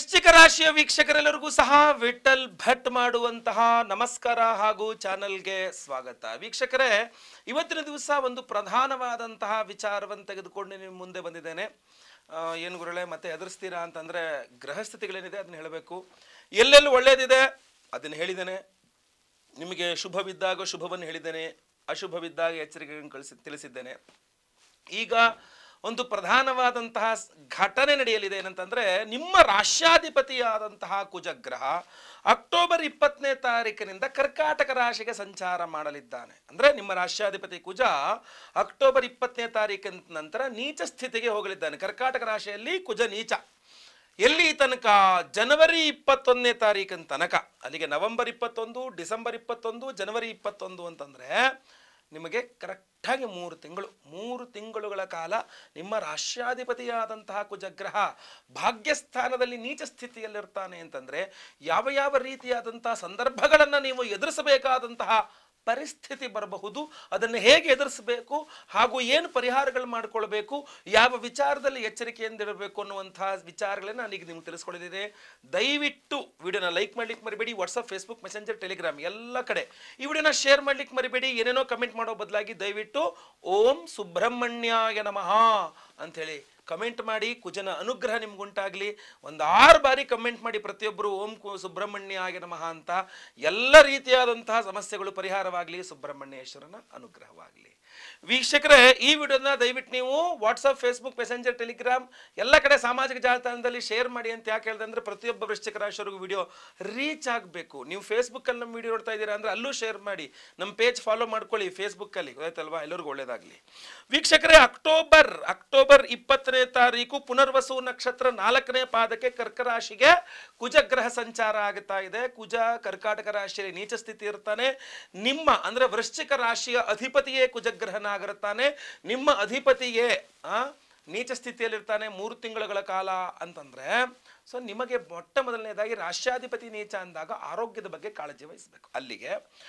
ವೃಶ್ಚಿಕ ರಾಶಿಯ ವೀಕ್ಷಕರೆಲ್ಲರಿಗೂ ಸಹ ವಿಠಲ್ ಭಟ್ ಮಾಡುವಂತಹ ನಮಸ್ಕಾರ ಹಾಗೂ ಚಾನಲ್ಗೆ ಸ್ವಾಗತ ವೀಕ್ಷಕರೇ ಇವತ್ತಿನ ದಿವಸ ಒಂದು ಪ್ರಧಾನವಾದಂತಹ ವಿಚಾರವನ್ನು ತೆಗೆದುಕೊಂಡು ನಿಮ್ಮ ಮುಂದೆ ಬಂದಿದ್ದೇನೆ ಆ, ಏನು ಗುರುಳೆ ಮತ್ತೆ ಎದುರಿಸ್ತೀರಾ ಅಂತಂದ್ರೆ ಗ್ರಹಸ್ಥಿತಿಗಳೇನಿದೆ ಅದನ್ನ ಹೇಳಬೇಕು ಎಲ್ಲೆಲ್ಲಿ ಒಳ್ಳೇದಿದೆ ಅದನ್ನು ಹೇಳಿದ್ದೇನೆ ನಿಮಗೆ ಶುಭವಿದ್ದಾಗ ಶುಭವನ್ನು ಹೇಳಿದ್ದೇನೆ ಅಶುಭವಿದ್ದಾಗ ಎಚ್ಚರಿಕೆಗಳನ್ನು ಕಳಿಸಿ ತಿಳಿಸಿದ್ದೇನೆ ಈಗ ಒಂದು ಪ್ರಧಾನವಾದಂತಹ ಸ್- ಘಟನೆ ನಡೆಯಲಿದೆ ಏನಂತಂದ್ರೆ ನಿಮ್ಮ ರಾಶ್ಯಾಧಿಪತಿಯಾದಂತಹ ಕುಜಗ್ರಹ ಅಕ್ಟೋಬರ್ ಇಪ್ಪತ್ತನೇ ತಾರೀಕಿನಿಂದ ಕರ್ಕಾಟಕ ರಾಶಿಗೆ ಸಂಚಾರ ಮಾಡಲಿದ್ದಾನೆ ಅಂದ್ರೆ ನಿಮ್ಮ ರಾಶ್ಯಾಧಿಪತಿ ಕುಜ ಅಕ್ಟೋಬರ್ ಇಪ್ಪತ್ತನೇ ತಾರೀಕಿನ ನಂತರ ನೀಚ ಸ್ಥಿತಿಗೆ ಹೋಗಲಿದ್ದಾನೆ ಕರ್ಕಾಟಕ ರಾಶಿಯಲ್ಲಿ ಕುಜ ನೀಚ ಎಲ್ಲಿ ತನಕ ಜನವರಿ ಇಪ್ಪತ್ತೊಂದನೇ ತಾರೀಕಿನ ತನಕ ಅಲ್ಲಿಗೆ ನವೆಂಬರ್ ಇಪ್ಪತ್ತೊಂದು ಡಿಸೆಂಬರ್ ಇಪ್ಪತ್ತೊಂದು ಜನವರಿ ಇಪ್ಪತ್ತೊಂದು ಅಂತಂದ್ರೆ ನಿಮಗೆ ಕರೆಕ್ಟಾಗಿ ಮೂರು ತಿಂಗಳು ಮೂರು ತಿಂಗಳುಗಳ ಕಾಲ ನಿಮ್ಮ ರಾಷ್ಟ್ರಾಧಿಪತಿಯಾದಂತಹ ಕುಜಗ್ರಹ ಭಾಗ್ಯಸ್ಥಾನದಲ್ಲಿ ನೀಚ ಸ್ಥಿತಿಯಲ್ಲಿರ್ತಾನೆ ಅಂತಂದ್ರೆ ಯಾವ ಯಾವ ರೀತಿಯಾದಂತಹ ಸಂದರ್ಭಗಳನ್ನು ನೀವು ಎದುರಿಸಬೇಕಾದಂತಹ ಪರಿಸ್ಥಿತಿ ಬರಬಹುದು ಅದನ್ನು ಹೇಗೆ ಎದುರಿಸಬೇಕು ಹಾಗೂ ಏನು ಪರಿಹಾರಗಳು ಮಾಡಿಕೊಳ್ಬೇಕು ಯಾವ ವಿಚಾರದಲ್ಲಿ ಎಚ್ಚರಿಕೆಯಿಂದಿರಬೇಕು ಅನ್ನುವಂತಹ ವಿಚಾರಗಳನ್ನ ನಾನೀಗ ನಿಮ್ಗೆ ತಿಳಿಸ್ಕೊಳಿದ್ದೀನಿ ದಯವಿಟ್ಟು ವಿಡಿಯೋನ ಲೈಕ್ ಮಾಡ್ಲಿಕ್ಕೆ ಮರಿಬೇಡಿ ವಾಟ್ಸಪ್ ಫೇಸ್ಬುಕ್ ಮೆಸೆಂಜರ್ ಟೆಲಿಗ್ರಾಮ್ ಎಲ್ಲ ಕಡೆ ಈ ವಿಡಿಯೋನ ಶೇರ್ ಮಾಡ್ಲಿಕ್ಕೆ ಮರಿಬೇಡಿ ಏನೇನೋ ಕಮೆಂಟ್ ಮಾಡೋ ಬದಲಾಗಿ ದಯವಿಟ್ಟು ಓಂ ಸುಬ್ರಹ್ಮಣ್ಯಾಯ ನಮಃ ಅಂಥೇಳಿ ಕಮೆಂಟ್ ಮಾಡಿ ಕುಜನ ಅನುಗ್ರಹ ನಿಮ್ಗುಂಟಾಗಲಿ ಒಂದು ಆರು ಬಾರಿ ಕಮೆಂಟ್ ಮಾಡಿ ಪ್ರತಿಯೊಬ್ಬರು ಓಂ ಕು ಸುಬ್ರಹ್ಮಣ್ಯಾಯ ನಮಃ ಅಂತ ಎಲ್ಲ ರೀತಿಯಾದಂತಹ ಸಮಸ್ಯೆಗಳು ಪರಿಹಾರವಾಗಲಿ ಸುಬ್ರಹ್ಮಣ್ಯೇಶ್ವರನ ಅನುಗ್ರಹವಾಗಲಿ ವೀಕ್ಷಕರೇ ಈ ವಿಡಿಯೋನ ದಯವಿಟ್ಟು ನೀವು ವಾಟ್ಸಪ್ ಫೇಸ್ಬುಕ್ ಮೆಸೆಂಜರ್ ಟೆಲಿಗ್ರಾಮ್ ಎಲ್ಲ ಕಡೆ ಸಾಮಾಜಿಕ ಜಾಲತಾಣದಲ್ಲಿ ಶೇರ್ ಮಾಡಿ ಅಂತ ಯಾಕೆ ಹೇಳಿದೆ ಅಂದ್ರೆ ಪ್ರತಿಯೊಬ್ಬ ವೃಶ್ಚಿಕ ರಾಶಿಯವರಿಗೂ ವಿಡಿಯೋ ರೀಚ್ ಆಗಬೇಕು ನೀವು ಫೇಸ್ಬುಕ್ಕಲ್ಲಿ ನಮ್ಮ ವಿಡಿಯೋ ನೋಡ್ತಾ ಇದ್ದೀರಾ ಅಂದ್ರೆ ಅಲ್ಲೂ ಶೇರ್ ಮಾಡಿ ನಮ್ಮ ಪೇಜ್ ಫಾಲೋ ಮಾಡ್ಕೊಳ್ಳಿ ಫೇಸ್ಬುಕ್ಕಲ್ಲಿ ಗೊತ್ತಾಯ್ತಲ್ವಾ ಎಲ್ಲರಿಗೂ ಒಳ್ಳೇದಾಗಲಿ ವೀಕ್ಷಕರೇ ಅಕ್ಟೋಬರ್ ಅಕ್ಟೋಬರ್ ಇಪ್ಪತ್ತನೇ ತಾರೀಕು ಪುನರ್ವಸು ನಕ್ಷತ್ರ ನಾಲ್ಕನೇ ಪಾದಕ್ಕೆ ಕರ್ಕ ರಾಶಿಗೆ ಕುಜಗ್ರಹ ಸಂಚಾರ ಆಗುತ್ತಾ ಇದೆ ಕುಜ ಕರ್ಕಾಟಕ ರಾಶಿಯಲ್ಲಿ ನೀಚ ಸ್ಥಿತಿ ಇರ್ತಾನೆ ನಿಮ್ಮ ಅಂದ್ರೆ ವೃಶ್ಚಿಕ ರಾಶಿಯ ಅಧಿಪತಿಯೇ ಕುಜಗ್ರಹನಾಗಿರುತ್ತಾನೆ ನಿಮ್ಮ ಅಧಿಪತಿಯೇ ಆ ನೀಚ ಸ್ಥಿತಿಯಲ್ಲಿರ್ತಾನೆ ಮೂರು ತಿಂಗಳುಗಳ ಕಾಲ ಅಂತಂದ್ರೆ ಸೊ ನಿಮಗೆ ಮೊಟ್ಟ ಮೊದಲನೇದಾಗಿ ರಾಷ್ಟ್ರಾಧಿಪತಿ ನೀಚ ಅಂದಾಗ ಆರೋಗ್ಯದ ಬಗ್ಗೆ ಕಾಳಜಿ ವಹಿಸಬೇಕು ಅಲ್ಲಿಗೆ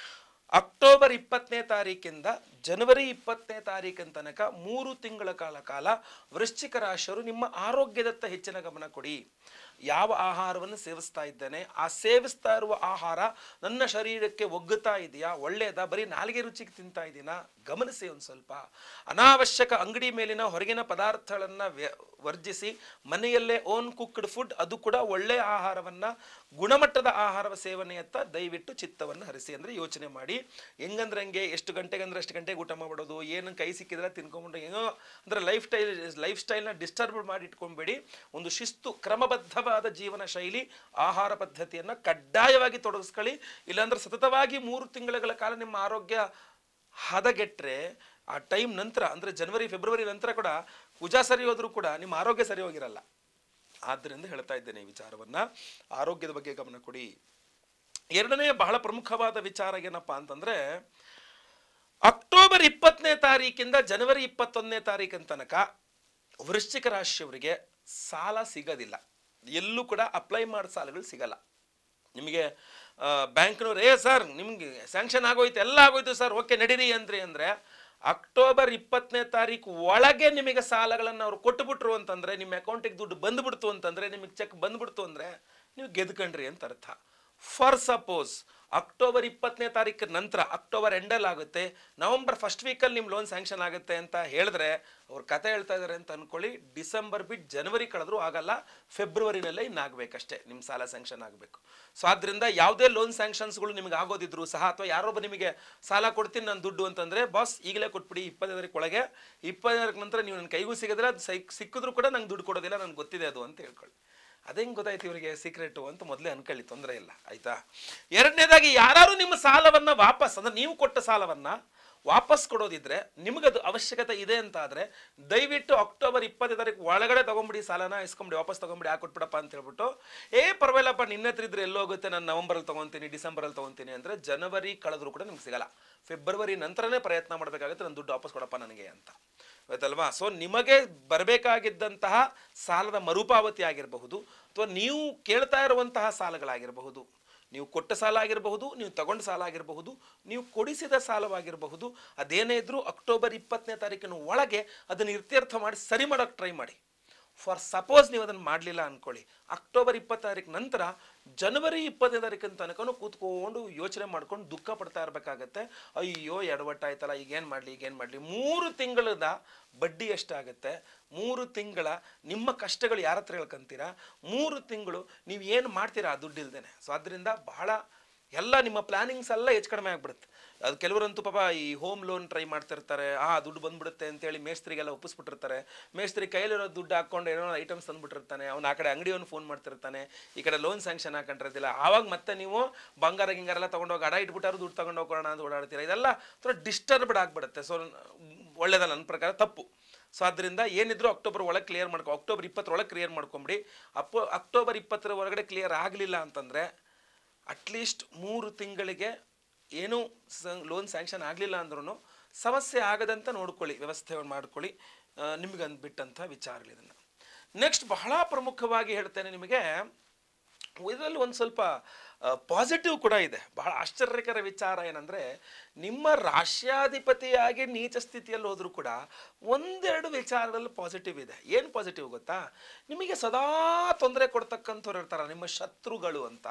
ಅಕ್ಟೋಬರ್ ಇಪ್ಪತ್ತನೇ ತಾರೀಕಿಂದ ಜನವರಿ ಇಪ್ಪತ್ತನೇ ತಾರೀಕಿನ ತನಕ ಮೂರು ತಿಂಗಳ ಕಾಲ ಕಾಲ ವೃಶ್ಚಿಕ ರಾಶಿಯವರು ನಿಮ್ಮ ಆರೋಗ್ಯದತ್ತ ಹೆಚ್ಚಿನ ಗಮನ ಕೊಡಿ ಯಾವ ಆಹಾರವನ್ನು ಸೇವಿಸ್ತಾ ಇದ್ದೇನೆ ಆ ಸೇವಿಸ್ತಾ ಇರುವ ಆಹಾರ ನನ್ನ ಶರೀರಕ್ಕೆ ಒಗ್ಗುತ್ತಾ ಇದೆಯಾ ಒಳ್ಳೆಯದಾ ಬರೀ ನಾಲಿಗೆ ರುಚಿಗೆ ತಿಂತಾ ಇದ್ದೀನಾ ಗಮನಿಸಿ ಒಂದು ಸ್ವಲ್ಪ ಅನಾವಶ್ಯಕ ಅಂಗಡಿ ಮೇಲಿನ ಹೊರಗಿನ ಪದಾರ್ಥಗಳನ್ನು ವರ್ಜಿಸಿ ಮನೆಯಲ್ಲೇ ಓನ್ ಕುಕ್ಡ್ ಫುಡ್ ಅದು ಕೂಡ ಒಳ್ಳೆಯ ಆಹಾರವನ್ನು ಗುಣಮಟ್ಟದ ಆಹಾರ ಸೇವನೆಯತ್ತ ದಯವಿಟ್ಟು ಚಿತ್ತವನ್ನು ಹರಿಸಿ ಅಂದರೆ ಯೋಚನೆ ಮಾಡಿ ಹೆಂಗಂದ್ರೆ ಹಂಗೆ ಎಷ್ಟು ಗಂಟೆಗೆ ಅಂದ್ರೆ ಅಷ್ಟು ಗಂಟೆಗೆ ಊಟ ಮಾಡ್ಬಿಡೋದು ಏನು ಕೈ ಸಿಕ್ಕಿದ್ರೆ ತಿನ್ಕೊಂಬಿಟ್ಟು ಏನೋ ಅಂದರೆ ಲೈಫ್ ಸ್ಟೈಲ್ ಲೈಫ್ ಸ್ಟೈಲ್ನ ಡಿಸ್ಟರ್ಬ್ ಮಾಡಿ ಇಟ್ಕೊಂಬೇಡಿ ಒಂದು ಶಿಸ್ತು ಕ್ರಮಬದ್ಧವಾದ ಜೀವನ ಶೈಲಿ ಆಹಾರ ಪದ್ಧತಿಯನ್ನು ಕಡ್ಡಾಯವಾಗಿ ತೊಡಗಿಸ್ಕೊಳ್ಳಿ ಇಲ್ಲಾಂದ್ರೆ ಸತತವಾಗಿ ಮೂರು ತಿಂಗಳ ಕಾಲ ನಿಮ್ಮ ಆರೋಗ್ಯ ಹದಗೆಟ್ರೆ ಆ ಟೈಮ್ ನಂತರ ಅಂದರೆ ಜನವರಿ ಫೆಬ್ರವರಿ ನಂತರ ಕೂಡ ಪೂಜಾ ಸರಿ ಹೋದ್ರೂ ಕೂಡ ನಿಮ್ಮ ಆರೋಗ್ಯ ಸರಿ ಹೋಗಿರಲ್ಲ ಆದ್ದರಿಂದ ಹೇಳ್ತಾ ಇದ್ದೇನೆ ಈ ವಿಚಾರವನ್ನ ಆರೋಗ್ಯದ ಬಗ್ಗೆ ಗಮನ ಕೊಡಿ ಎರಡನೇ ಬಹಳ ಪ್ರಮುಖವಾದ ವಿಚಾರ ಏನಪ್ಪಾ ಅಂತಂದ್ರೆ ಅಕ್ಟೋಬರ್ ಇಪ್ಪತ್ತನೇ ತಾರೀಕಿಂದ ಜನವರಿ ಇಪ್ಪತ್ತೊಂದನೇ ತಾರೀಕಿನ ತನಕ ವೃಶ್ಚಿಕ ರಾಶಿಯವರಿಗೆ ಸಾಲ ಸಿಗೋದಿಲ್ಲ ಎಲ್ಲೂ ಕೂಡ ಅಪ್ಲೈ ಮಾಡೋ ಸಾಲಗಳು ಸಿಗಲ್ಲ ನಿಮಗೆ ಬ್ಯಾಂಕ್ನವ್ರು ಏ ಸರ್ ನಿಮ್ಗೆ ಸ್ಯಾಂಕ್ಷನ್ ಆಗೋಯ್ತು ಎಲ್ಲ ಆಗೋಯ್ತು ಸರ್ ಓಕೆ ನಡೀರಿ ಅಂದ್ರಿ ಅಂದರೆ ಅಕ್ಟೋಬರ್ ಇಪ್ಪತ್ತನೇ ತಾರೀಕು ಒಳಗೆ ನಿಮಗೆ ಸಾಲಗಳನ್ನು ಅವ್ರು ಕೊಟ್ಟುಬಿಟ್ರು ಅಂತಂದರೆ ನಿಮ್ಮ ಅಕೌಂಟಿಗೆ ದುಡ್ಡು ಬಂದ್ಬಿಡ್ತು ಅಂತಂದರೆ ನಿಮಗೆ ಚೆಕ್ ಬಂದ್ಬಿಡ್ತು ಅಂದರೆ ನೀವು ಗೆದ್ಕೊಂಡ್ರಿ ಅಂತ ಅರ್ಥ ಫಾರ್ ಸಪೋಸ್ ಅಕ್ಟೋಬರ್ ಇಪ್ಪತ್ತನೇ ತಾರೀಕು ನಂತರ ಅಕ್ಟೋಬರ್ ಎಂಡಲ್ಲಿ ಆಗುತ್ತೆ ನವಂಬರ್ ಫಸ್ಟ್ ವೀಕಲ್ಲಿ ನಿಮ್ಮ ಲೋನ್ ಸ್ಯಾಂಕ್ಷನ್ ಆಗುತ್ತೆ ಅಂತ ಹೇಳಿದ್ರೆ ಅವ್ರು ಕತೆ ಹೇಳ್ತಾ ಇದ್ದಾರೆ ಅಂತ ಅನ್ಕೊಳ್ಳಿ ಡಿಸೆಂಬರ್ ಬಿಟ್ಟು ಜನವರಿ ಕಳೆದ್ರೂ ಆಗಲ್ಲ ಫೆಬ್ರವರಿನಲ್ಲೇ ಇನ್ನಾಗಬೇಕಷ್ಟೇ ನಿಮ್ಮ ಸಾಲ ಸ್ಯಾಂಕ್ಷನ್ ಆಗಬೇಕು ಸೊ ಆದ್ದರಿಂದ ಯಾವುದೇ ಲೋನ್ ಸ್ಯಾಂಕ್ಷನ್ಸ್ಗಳು ನಿಮಗೆ ಆಗೋದಿದ್ರು ಸಹ ಅಥವಾ ಯಾರೊಬ್ಬ ನಿಮಗೆ ಸಾಲ ಕೊಡ್ತೀನಿ ನಾನು ದುಡ್ಡು ಅಂತಂದರೆ ಬಾಸ್ ಈಗಲೇ ಕೊಟ್ಬಿಡಿ ಇಪ್ಪತ್ತೈದರಕ್ಕೆ ಒಳಗೆ ಇಪ್ಪತ್ತೈದರ ನಂತರ ನೀವು ನನ್ನ ಕೈಗೂ ಸಿಗಿದ್ರೆ ಅದು ಸೈ ಸಿಕ್ಕಿದ್ರು ಕೂಡ ನಂಗೆ ದುಡ್ಡು ಕೊಡೋದಿಲ್ಲ ನನಗೆ ಗೊತ್ತಿದೆ ಅದು ಅಂತ ಹೇಳ್ಕೊಳ್ಳಿ ಅದೇಂಗೆ ಗೊತ್ತಾಯ್ತು ಇವರಿಗೆ ಸೀಕ್ರೆಟು ಅಂತ ಮೊದಲೇ ಅನ್ಕೊಳ್ಳಿ ತೊಂದರೆ ಇಲ್ಲ ಆಯ್ತಾ ಎರಡನೇದಾಗಿ ಯಾರು ನಿಮ್ಮ ಸಾಲವನ್ನ ವಾಪಸ್ ಅಂದ್ರೆ ನೀವು ಕೊಟ್ಟ ಸಾಲವನ್ನ ವಾಪಸ್ ಕೊಡೋದಿದ್ರೆ ನಿಮಗದು ಅವಶ್ಯಕತೆ ಇದೆ ಅಂತ ಆದ್ರೆ ದಯವಿಟ್ಟು ಅಕ್ಟೋಬರ್ ಇಪ್ಪತ್ತನೇ ತಾರೀಕು ಒಳಗಡೆ ತಗೊಂಬಿಡಿ ಸಾಲನ ಇಸ್ಕೊಂಬಿಡಿ ವಾಪಸ್ ತಗೊಂಬಿಡಿ ಯಾಕೆ ಕೊಟ್ಬಿಡಪ್ಪ ಅಂತ ಹೇಳ್ಬಿಟ್ಟು ಏ ಪರವಾಗಿಲ್ಲಪ್ಪ ನಿನ್ನ ಹತ್ರ ಇದ್ರೆ ಎಲ್ಲೋಗುತ್ತೆ ನಾನು ನವಂಬರಲ್ಲಿ ತಗೊಂತೀನಿ ಡಿಸೆಂಬರಲ್ಲಿ ತಗೊಂತೀನಿ ಅಂದ್ರೆ ಜನವರಿ ಕಳೆದ್ರೂ ಕೂಡ ನಿಮ್ಗೆ ಸಿಗಲ್ಲ ಫೆಬ್ರವರಿ ನಂತರನೇ ಪ್ರಯತ್ನ ಮಾಡಬೇಕಾಗುತ್ತೆ ನನ್ನ ದುಡ್ಡು ವಾಪಸ್ ಕೊಡಪ್ಪ ನನಗೆ ಅಂತ ಆಯ್ತಲ್ವಾ ಸೊ ನಿಮಗೆ ಬರಬೇಕಾಗಿದ್ದಂತಹ ಸಾಲದ ಮರುಪಾವತಿ ಆಗಿರಬಹುದು ಅಥವಾ ನೀವು ಕೇಳ್ತಾ ಇರುವಂತಹ ಸಾಲಗಳಾಗಿರಬಹುದು ನೀವು ಕೊಟ್ಟ ಸಾಲ ಆಗಿರಬಹುದು ನೀವು ತಗೊಂಡ ಸಾಲ ಆಗಿರಬಹುದು ನೀವು ಕೊಡಿಸಿದ ಸಾಲವಾಗಿರಬಹುದು ಅದೇನೇ ಇದ್ರೂ ಅಕ್ಟೋಬರ್ ಇಪ್ಪತ್ತನೇ ತಾರೀಕಿನ ಒಳಗೆ ಅದನ್ನು ಇತ್ಯರ್ಥ ಮಾಡಿ ಸರಿ ಮಾಡೋಕ್ಕೆ ಟ್ರೈ ಮಾಡಿ ಫಾರ್ ಸಪೋಸ್ ನೀವು ಅದನ್ನು ಮಾಡಲಿಲ್ಲ ಅಂದ್ಕೊಳ್ಳಿ ಅಕ್ಟೋಬರ್ ಇಪ್ಪತ್ತು ತಾರೀಕು ನಂತರ ಜನವರಿ ಇಪ್ಪತ್ತನೇ ತಾರೀಕಿನ ತನಕನೂ ಕೂತ್ಕೊಂಡು ಯೋಚನೆ ಮಾಡ್ಕೊಂಡು ದುಃಖ ಪಡ್ತಾ ಇರಬೇಕಾಗತ್ತೆ ಅಯ್ಯೋ ಎಡವಟ್ಟಾಯ್ತಲ್ಲ ಈಗೇನು ಮಾಡಲಿ ಈಗೇನು ಮಾಡಲಿ ಮೂರು ತಿಂಗಳದ ಬಡ್ಡಿ ಎಷ್ಟಾಗುತ್ತೆ ಮೂರು ತಿಂಗಳ ನಿಮ್ಮ ಕಷ್ಟಗಳು ಯಾರ ಹತ್ರ ಹೇಳ್ಕೊಂತೀರಾ ಮೂರು ತಿಂಗಳು ನೀವು ಏನು ಮಾಡ್ತೀರಾ ಆ ದುಡ್ಡು ಇಲ್ದೇನೆ ಸೊ ಅದರಿಂದ ಬಹಳ ಎಲ್ಲ ನಿಮ್ಮ ಪ್ಲಾನಿಂಗ್ಸ್ ಎಲ್ಲ ಹೆಚ್ಚು ಕಡಿಮೆ ಆಗ್ಬಿಡುತ್ತೆ ಅದು ಕೆಲವರಂತೂ ಪಾಪ ಈ ಹೋಮ್ ಲೋನ್ ಟ್ರೈ ಮಾಡ್ತಿರ್ತಾರೆ ಆ ದುಡ್ಡು ಬಂದ್ಬಿಡುತ್ತೆ ಅಂತೇಳಿ ಮೇಸ್ತ್ರಿಗೆಲ್ಲ ಒಪ್ಪಿಸ್ಬಿಟ್ಟಿರ್ತಾರೆ ಮೇಸ್ತ್ರಿ ಕೈಲಿರೋ ದುಡ್ಡು ಹಾಕ್ಕೊಂಡು ಏನೋ ಐಟಮ್ಸ್ ತಂದ್ಬಿಟ್ಟಿರ್ತಾನೆ ಅವ್ನು ಆ ಕಡೆ ಅಂಗಡಿಯವನು ಫೋನ್ ಮಾಡ್ತಿರ್ತಾನೆ ಈ ಕಡೆ ಲೋನ್ ಸ್ಯಾಂಕ್ಷನ್ ಹಾಕೊಂಡಿರ್ತಿಲ್ಲ ಆವಾಗ ಮತ್ತೆ ನೀವು ಬಂಗಾರ ಗಿಂಗಾರ ಎಲ್ಲ ತೊಗೊಂಡೋಗಿ ಅಡ ಇಟ್ಬಿಟ್ಟಾರು ದುಡ್ಡು ತಗೊಂಡು ಹೋಗೋಣ ಅಂತ ಓಡಾಡ್ತೀರಾ ಇದೆಲ್ಲ ಥೋड़ा ಡಿಸ್ಟರ್ಬ್ಡ್ ಆಗ್ಬಿಡುತ್ತೆ ಸೊ ಒಳ್ಳೇದಲ್ಲ ನನ್ನ ಪ್ರಕಾರ ತಪ್ಪು ಸೊ ಅದರಿಂದ ಏನಿದ್ರು ಅಕ್ಟೋಬರ್ ಒಳಗೆ ಕ್ಲಿಯರ್ ಮಾಡ್ಕೊ ಅಕ್ಟೋಬರ್ ಇಪ್ಪತ್ತರೊಳಗೆ ಕ್ಲಿಯರ್ ಮಾಡ್ಕೊಂಬಿಡಿ ಅಪ್ಪೋ ಅಕ್ಟೋಬರ್ ಇಪ್ಪತ್ತರ ಒಳಗಡೆ ಕ್ಲಿಯರ್ ಆಗಲಿಲ್ಲ ಅಂತಂದರೆ ಅಟ್ಲೀಸ್ಟ್ ಮೂರು ತಿಂಗಳಿಗೆ ಏನೂ ಲೋನ್ ಸ್ಯಾಂಕ್ಷನ್ ಆಗಲಿಲ್ಲ ಅಂದ್ರೂ ಸಮಸ್ಯೆ ಆಗದಂತ ನೋಡ್ಕೊಳ್ಳಿ ವ್ಯವಸ್ಥೆ ಮಾಡ್ಕೊಳ್ಳಿ ನಿಮಗೆ ಅಂದ್ಬಿಟ್ಟಂಥ ವಿಚಾರಗಳು ಇದನ್ನು ನೆಕ್ಸ್ಟ್ ಬಹಳ ಪ್ರಮುಖವಾಗಿ ಹೇಳ್ತೇನೆ ನಿಮಗೆ ಇದರಲ್ಲಿ ಒಂದು ಸ್ವಲ್ಪ ಪಾಸಿಟಿವ್ ಕೂಡ ಇದೆ ಬಹಳ ಆಶ್ಚರ್ಯಕರ ವಿಚಾರ ಏನಂದರೆ ನಿಮ್ಮ ರಾಷ್ಟ್ರಾಧಿಪತಿಯಾಗಿ ನೀಚ ಸ್ಥಿತಿಯಲ್ಲಿ ಹೋದರೂ ಕೂಡ ಒಂದೆರಡು ವಿಚಾರದಲ್ಲಿ ಪಾಸಿಟಿವ್ ಇದೆ ಏನು ಪಾಸಿಟಿವ್ ಗೊತ್ತಾ ನಿಮಗೆ ಸದಾ ತೊಂದರೆ ಕೊಡ್ತಕ್ಕಂಥವ್ರು ಇರ್ತಾರೆ ನಿಮ್ಮ ಶತ್ರುಗಳು ಅಂತ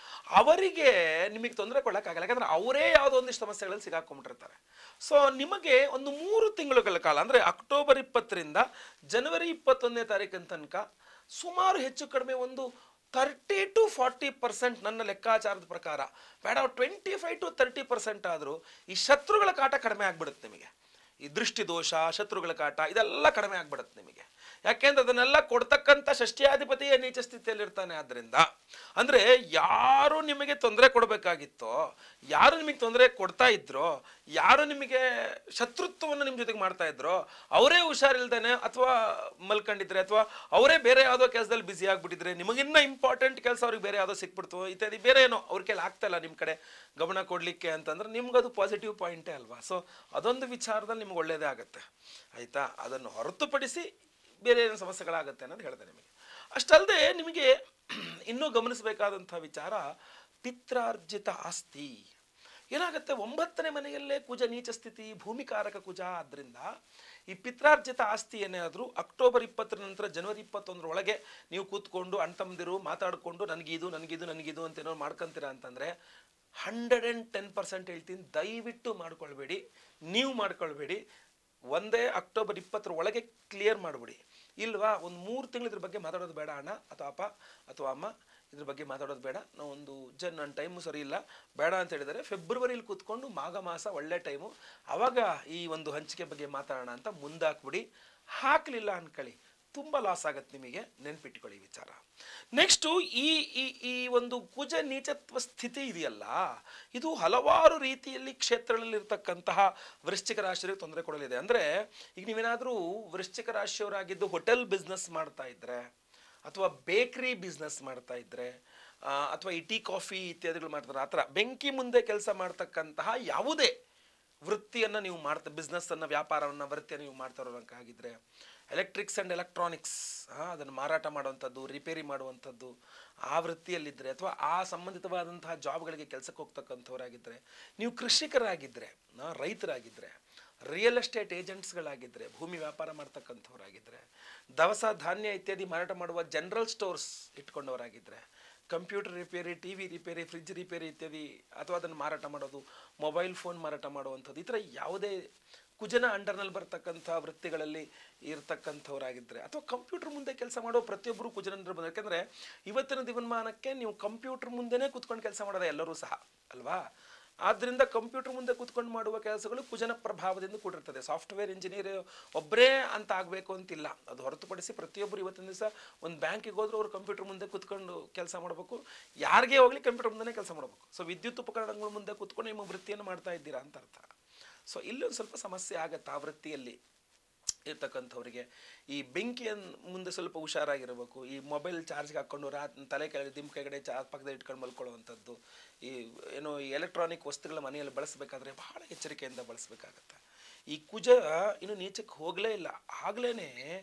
ಅವರಿಗೆ ನಿಮಗೆ ತೊಂದರೆ ಕೊಡೋಕ್ಕಾಗಲ್ಲ ಯಾಕಂದರೆ ಅವರೇ ಯಾವುದೋ ಒಂದಿಷ್ಟು ಸಮಸ್ಯೆಗಳಲ್ಲಿ ಸಿಗಾಕೊಂಡ್ಬಿಟ್ಟಿರ್ತಾರೆ ಸೊ ನಿಮಗೆ ಒಂದು ಮೂರು ತಿಂಗಳುಗಳ ಕಾಲ ಅಂದರೆ ಅಕ್ಟೋಬರ್ ಇಪ್ಪತ್ತರಿಂದ ಜನವರಿ ಇಪ್ಪತ್ತೊಂದನೇ ತಾರೀಕಿನ ತನಕ ಸುಮಾರು ಹೆಚ್ಚು ಕಡಿಮೆ ಒಂದು ತರ್ಟಿ ಟು ಫಾರ್ಟಿ ಪರ್ಸೆಂಟ್ ನನ್ನ ಲೆಕ್ಕಾಚಾರದ ಪ್ರಕಾರ ಬೇಡ twenty five to thirty percent ಆದರೂ ಈ ಶತ್ರುಗಳ ಕಾಟ ಕಡಿಮೆ ಆಗ್ಬಿಡುತ್ತೆ ನಿಮಗೆ ಈ ದೃಷ್ಟಿ ದೋಷ ಶತ್ರುಗಳ ಕಾಟ ಇದೆಲ್ಲ ಕಡಿಮೆ ಆಗ್ಬಿಡುತ್ತೆ ನಿಮಗೆ ಯಾಕೆಂದ್ರೆ ಅದನ್ನೆಲ್ಲ ಕೊಡ್ತಕ್ಕಂಥ ಷಷ್ಠ್ಯಾಧಿಪತಿಯೇ ನೀಚ ಸ್ಥಿತಿಯಲ್ಲಿ ಇರ್ತಾನೆ ಆದ್ದರಿಂದ ಅಂದರೆ ಯಾರು ನಿಮಗೆ ತೊಂದರೆ ಕೊಡಬೇಕಾಗಿತ್ತೋ ಯಾರು ನಿಮಗೆ ತೊಂದರೆ ಕೊಡ್ತಾ ಇದ್ರೋ ಯಾರು ನಿಮಗೆ ಶತ್ರುತ್ವವನ್ನು ನಿಮ್ಮ ಜೊತೆಗೆ ಮಾಡ್ತಾ ಇದ್ರೋ ಅವರೇ ಹುಷಾರಿಲ್ದೇನೆ ಅಥವಾ ಮಲ್ಕೊಂಡಿದ್ರೆ ಅಥವಾ ಅವರೇ ಬೇರೆ ಯಾವುದೋ ಕೆಲಸದಲ್ಲಿ ಬ್ಯುಸಿ ಆಗಿಬಿಟ್ಟಿದ್ರೆ ನಿಮಗಿನ್ನ ಇಂಪಾರ್ಟೆಂಟ್ ಕೆಲಸ ಅವ್ರಿಗೆ ಬೇರೆ ಯಾವುದೋ ಸಿಕ್ಬಿಡ್ತು ಇತ್ಯಾದಿ ಬೇರೆ ಏನೋ ಅವ್ರ ಕೈಲಿ ಆಗ್ತಾ ಇಲ್ಲ ನಿಮ್ಮ ಕಡೆ ಗಮನ ಕೊಡಲಿಕ್ಕೆ ಅಂತಂದ್ರೆ ನಿಮ್ಗದು ಪಾಸಿಟಿವ್ ಪಾಯಿಂಟೇ ಅಲ್ವಾ ಸೊ ಅದೊಂದು ವಿಚಾರದಲ್ಲಿ ನಿಮ್ಗೆ ಒಳ್ಳೆಯದೇ ಆಗುತ್ತೆ ಆಯಿತಾ ಅದನ್ನು ಹೊರತುಪಡಿಸಿ ಬೇರೆ ಏನು ಸಮಸ್ಯೆಗಳಾಗುತ್ತೆ ಅನ್ನೋದು ಹೇಳಿದೆ ನಿಮಗೆ ಅಷ್ಟಲ್ಲದೆ ನಿಮಗೆ ಇನ್ನೂ ಗಮನಿಸಬೇಕಾದಂಥ ವಿಚಾರ ಪಿತ್ರಾರ್ಜಿತ ಆಸ್ತಿ ಏನಾಗುತ್ತೆ ಒಂಬತ್ತನೇ ಮನೆಯಲ್ಲೇ ಕುಜ ನೀಚ ಸ್ಥಿತಿ ಭೂಮಿಕಾರಕ ಕುಜ ಆದ್ದರಿಂದ ಈ ಪಿತ್ರಾರ್ಜಿತ ಆಸ್ತಿ ಏನಾದರೂ ಅಕ್ಟೋಬರ್ ಇಪ್ಪತ್ತರ ನಂತರ ಜನವರಿ ಇಪ್ಪತ್ತೊಂದರ ಒಳಗೆ ನೀವು ಕೂತ್ಕೊಂಡು ಅಣ್ತಂದಿರು ಮಾತಾಡಿಕೊಂಡು ನನಗಿದು ನನಗಿದು ನನಗಿದು ಅಂತ ಏನೋ ಮಾಡ್ಕೊಂತೀರಾ ಅಂತಂದರೆ ಹಂಡ್ರೆಡ್ ಆ್ಯಂಡ್ ಟೆನ್ ಪರ್ಸೆಂಟ್ ಹೇಳ್ತೀನಿ ದಯವಿಟ್ಟು ಮಾಡ್ಕೊಳ್ಬೇಡಿ ನೀವು ಮಾಡ್ಕೊಳ್ಬೇಡಿ ಒಂದೇ ಅಕ್ಟೋಬರ್ ಇಪ್ಪತ್ತರ ಒಳಗೆ ಕ್ಲಿಯರ್ ಮಾಡಿಬಿಡಿ ಇಲ್ವಾ ಒಂದು ಮೂರು ತಿಂಗಳು ಇದ್ರ ಬಗ್ಗೆ ಮಾತಾಡೋದು ಬೇಡ ಅಣ್ಣ ಅಥವಾ ಅಪ್ಪ ಅಥವಾ ಅಮ್ಮ ಇದ್ರ ಬಗ್ಗೆ ಮಾತಾಡೋದು ಬೇಡ ನಾವು ಒಂದು ಜನ್ ನನ್ನ ಟೈಮು ಸರಿ ಇಲ್ಲ ಬೇಡ ಅಂತ ಹೇಳಿದರೆ ಫೆಬ್ರವರಿಲಿ ಕೂತ್ಕೊಂಡು ಮಾಘ ಮಾಸ ಒಳ್ಳೆ ಟೈಮು ಆವಾಗ ಈ ಒಂದು ಹಂಚಿಕೆ ಬಗ್ಗೆ ಮಾತಾಡೋಣ ಅಂತ ಮುಂದಾಕ್ಬಿಡಿ ಹಾಕಲಿಲ್ಲ ಅನ್ಕೊಳ್ಳಿ ತುಂಬ ಲಾಸ್ ಆಗತ್ತೆ ನಿಮಗೆ ನೆನ್ಪಿಟ್ಕೊಳ್ಳಿ ಈ ವಿಚಾರ ನೆಕ್ಸ್ಟು ಈ ಈ ಈ ಒಂದು ಕುಜ ನೀಚತ್ವ ಸ್ಥಿತಿ ಇದೆಯಲ್ಲ ಇದು ಹಲವಾರು ರೀತಿಯಲ್ಲಿ ಕ್ಷೇತ್ರಗಳಲ್ಲಿರ್ತಕ್ಕಂತಹ ವೃಶ್ಚಿಕ ರಾಶಿಯವರಿಗೆ ತೊಂದರೆ ಕೊಡಲಿದೆ ಅಂದರೆ ಈಗ ನೀವೇನಾದರೂ ವೃಶ್ಚಿಕ ರಾಶಿಯವರಾಗಿದ್ದು ಹೋಟೆಲ್ ಬಿಸ್ನೆಸ್ ಮಾಡ್ತಾ ಇದ್ರೆ ಅಥವಾ ಬೇಕ್ರಿ ಬಿಸ್ನೆಸ್ ಮಾಡ್ತಾ ಇದ್ರೆ ಆ, ಅಥವಾ ಈ ಟೀ ಕಾಫಿ ಇತ್ಯಾದಿಗಳು ಮಾಡ್ತಾರೆ ಆ ಥರ ಬೆಂಕಿ ಮುಂದೆ ಕೆಲಸ ಮಾಡ್ತಕ್ಕಂತಹ ಯಾವುದೇ ವೃತ್ತಿಯನ್ನು ನೀವು ಮಾಡ್ತಾ ಬಿಸ್ನೆಸ್ಸನ್ನು ವ್ಯಾಪಾರವನ್ನು ವೃತ್ತಿಯನ್ನು ನೀವು ಮಾಡ್ತಾ ಇರೋಂಗಾಗಿದ್ರೆ ಎಲೆಕ್ಟ್ರಿಕ್ಸ್ ಆ್ಯಂಡ್ ಎಲೆಕ್ಟ್ರಾನಿಕ್ಸ್ ಅದನ್ನು ಮಾರಾಟ ಮಾಡುವಂಥದ್ದು ರಿಪೇರಿ ಮಾಡುವಂಥದ್ದು ಆ ವೃತ್ತಿಯಲ್ಲಿದ್ದರೆ ಅಥವಾ ಆ ಸಂಬಂಧಿತವಾದಂತಹ ಜಾಬ್ಗಳಿಗೆ ಕೆಲಸಕ್ಕೆ ಹೋಗ್ತಕ್ಕಂಥವರಾಗಿದ್ದರೆ ನೀವು ಕೃಷಿಕರಾಗಿದ್ದರೆ ಆ, ರೈತರಾಗಿದ್ದರೆ ರಿಯಲ್ ಎಸ್ಟೇಟ್ ಏಜೆಂಟ್ಸ್ಗಳಾಗಿದ್ದರೆ ಭೂಮಿ ವ್ಯಾಪಾರ ಮಾಡ್ತಕ್ಕಂಥವರಾಗಿದ್ದರೆ ದವಸ ಧಾನ್ಯ ಇತ್ಯಾದಿ ಮಾರಾಟ ಮಾಡುವ ಜನರಲ್ ಸ್ಟೋರ್ಸ್ ಇಟ್ಕೊಂಡವರಾಗಿದ್ದರೆ computer repair T V repair fridge repair ಇತ್ಯಾದಿ ಅಥವಾ ಅದನ್ನು ಮಾರಾಟ ಮಾಡೋದು ಮೊಬೈಲ್ ಫೋನ್ ಮಾರಾಟ ಮಾಡುವಂಥದ್ದು ಈ ಥರ ಯಾವುದೇ ಕುಜನ ಅಂಡರ್ನಲ್ಲಿ ಬರ್ತಕ್ಕಂಥ ವೃತ್ತಿಗಳಲ್ಲಿ ಇರ್ತಕ್ಕಂಥವರಾಗಿದ್ದರೆ ಅಥವಾ ಕಂಪ್ಯೂಟರ್ ಮುಂದೆ ಕೆಲಸ ಮಾಡೋ ಪ್ರತಿಯೊಬ್ಬರು ಕುಜನ under ಬಂದ ಯಾಕೆಂದರೆ ಇವತ್ತಿನ ದಿನಮಾನಕ್ಕೆ ನೀವು ಕಂಪ್ಯೂಟರ್ ಮುಂದೆನೇ ಕೂತ್ಕೊಂಡು ಕೆಲಸ ಮಾಡೋದು ಎಲ್ಲರೂ ಸಹ ಅಲ್ವಾ ಆದ್ದರಿಂದ ಕಂಪ್ಯೂಟರ್ ಮುಂದೆ ಕೂತ್ಕೊಂಡು ಮಾಡುವ ಕೆಲಸಗಳು ಕುಜನ ಪ್ರಭಾವದಿಂದ ಕೂಡಿರ್ತದೆ ಸಾಫ್ಟ್ವೇರ್ ಇಂಜಿನಿಯರ್ ಒಬ್ಬರೇ ಅಂತ ಆಗಬೇಕು ಅಂತಿಲ್ಲ ಅದು ಹೊರತುಪಡಿಸಿ ಪ್ರತಿಯೊಬ್ಬರು ಇವತ್ತಿನ ದಿವಸ ಒಂದು ಬ್ಯಾಂಕಿಗೆ ಹೋದ್ರು ಅವ್ರು ಕಂಪ್ಯೂಟರ್ ಮುಂದೆ ಕೂತ್ಕೊಂಡು ಕೆಲಸ ಮಾಡಬೇಕು ಯಾರಿಗೇ ಹೋಗಲಿ ಕಂಪ್ಯೂಟರ್ ಮುಂದೆ ಕೆಲಸ ಮಾಡಬೇಕು ಸೊ ವಿದ್ಯುತ್ ಉಪಕರಣಗಳ ಮುಂದೆ ಕೂತ್ಕೊಂಡು ನಿಮ್ಮ ವೃತ್ತಿಯನ್ನು ಮಾಡ್ತಾ ಇದ್ದೀರಾ ಅಂತ ಅರ್ಥ ಸೊ ಇಲ್ಲಿ ಒಂದು ಸ್ವಲ್ಪ ಸಮಸ್ಯೆ ಆಗತ್ತೆ ಆ ವೃತ್ತಿಯಲ್ಲಿ ಇರ್ತಕ್ಕಂಥವ್ರಿಗೆ ಈ ಬೆಂಕಿಯನ್ನು ಮುಂದೆ ಸ್ವಲ್ಪ ಹುಷಾರಾಗಿರಬೇಕು ಈ ಮೊಬೈಲ್ ಚಾರ್ಜ್ಗೆ ಹಾಕ್ಕೊಂಡು ರಾತ್ ತಲೆ ಕೆಳಗೆ ದಿಮ್ ಕೆಳಗಡೆ ಚಾರ್ಜ್ ಪಕ್ಕದಲ್ಲಿ ಇಟ್ಕೊಂಡು ಮಲ್ಕೊಳ್ಳುವಂಥದ್ದು ಈ ಏನೋ ಈ ಎಲೆಕ್ಟ್ರಾನಿಕ್ ವಸ್ತುಗಳ ಮನೆಯಲ್ಲಿ ಬಳಸಬೇಕಾದ್ರೆ ಬಹಳ ಎಚ್ಚರಿಕೆಯಿಂದ ಬಳಸಬೇಕಾಗತ್ತೆ ಈ ಕುಜ ಇನ್ನು ನೀಚಕ್ಕೆ ಹೋಗಲೇ ಇಲ್ಲ ಆಗಲೇ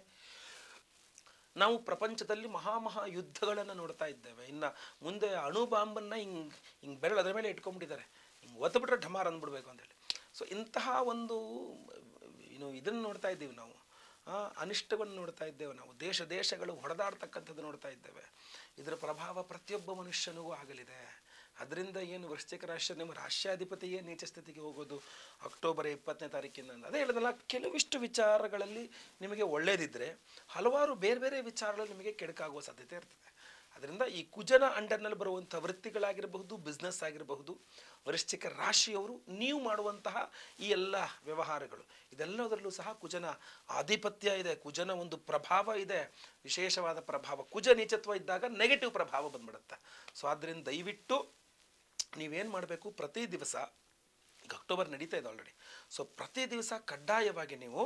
ನಾವು ಪ್ರಪಂಚದಲ್ಲಿ ಮಹಾ ಮಹಾ ಯುದ್ಧಗಳನ್ನು ನೋಡ್ತಾ ಇದ್ದೇವೆ ಇನ್ನು ಮುಂದೆ ಅಣು ಬಾಂಬನ್ನು ಹಿಂಗೆ ಹಿಂಗೆ ಬೆರಳು ಅದರ ಮೇಲೆ ಇಟ್ಕೊಂಡ್ಬಿಟ್ಟಿದ್ದಾರೆ ಹಿಂಗೆ ಒತ್ತುಬಿಟ್ರೆ ಢಮಾರ್ ಅಂದ್ಬಿಡ್ಬೇಕು ಅಂತೇಳಿ ಸೊ ಇಂತಹ ಒಂದು ಏನು ಇದನ್ನು ನೋಡ್ತಾ ಇದ್ದೀವಿ ನಾವು ಆ, ಅನಿಷ್ಟವನ್ನು ನೋಡ್ತಾ ಇದ್ದೇವೆ ನಾವು ದೇಶ ದೇಶಗಳು ಹೊಡೆದಾಡ್ತಕ್ಕಂಥದ್ದು ನೋಡ್ತಾ ಇದ್ದೇವೆ ಇದರ ಪ್ರಭಾವ ಪ್ರತಿಯೊಬ್ಬ ಮನುಷ್ಯನಿಗೂ ಆಗಲಿದೆ ಅದರಿಂದ ಏನು ವೃಶ್ಚಿಕ ರಾಶಿ ನಿಮ್ಮ ರಾಶ್ಯಾಧಿಪತಿಯೇ ನೀಚ ಸ್ಥಿತಿಗೆ ಹೋಗೋದು ಅಕ್ಟೋಬರ್ ಇಪ್ಪತ್ತನೇ ತಾರೀಕಿನ ಅದೇ ಹೇಳಿದಲ್ಲ ಕೆಲವಿಷ್ಟು ವಿಚಾರಗಳಲ್ಲಿ ನಿಮಗೆ ಒಳ್ಳೇದಿದ್ರೆ ಹಲವಾರು ಬೇರೆ ಬೇರೆ ವಿಚಾರಗಳಲ್ಲಿ ನಿಮಗೆ ಕೆಡಕಾಗುವ ಸಾಧ್ಯತೆ ಇರ್ತದೆ ಅದರಿಂದ ಈ ಕುಜನ ಅಂಡರ್ನಲ್ಲಿ ಬರುವಂಥ ವೃತ್ತಿಗಳಾಗಿರಬಹುದು ಬಿಸ್ನೆಸ್ ಆಗಿರಬಹುದು ವೃಶ್ಚಿಕ ರಾಶಿಯವರು ನೀವು ಮಾಡುವಂತಹ ಈ ಎಲ್ಲ ವ್ಯವಹಾರಗಳು ಇದೆಲ್ಲದರಲ್ಲೂ ಸಹ ಕುಜನ ಆಧಿಪತ್ಯ ಇದೆ ಕುಜನ ಒಂದು ಪ್ರಭಾವ ಇದೆ ವಿಶೇಷವಾದ ಪ್ರಭಾವ ಕುಜ ನೀಚತ್ವ ಇದ್ದಾಗ ನೆಗೆಟಿವ್ ಪ್ರಭಾವ ಬಂದ್ಬಿಡುತ್ತೆ ಸೊ ಆದ್ದರಿಂದ ದಯವಿಟ್ಟು ನೀವೇನು ಮಾಡಬೇಕು ಪ್ರತಿ ದಿವಸ ಈಗ ಅಕ್ಟೋಬರ್ ನಡೀತಾ ಇದೆ ಆಲ್ರೆಡಿ ಸೊ ಪ್ರತಿ ದಿವಸ ಕಡ್ಡಾಯವಾಗಿ ನೀವು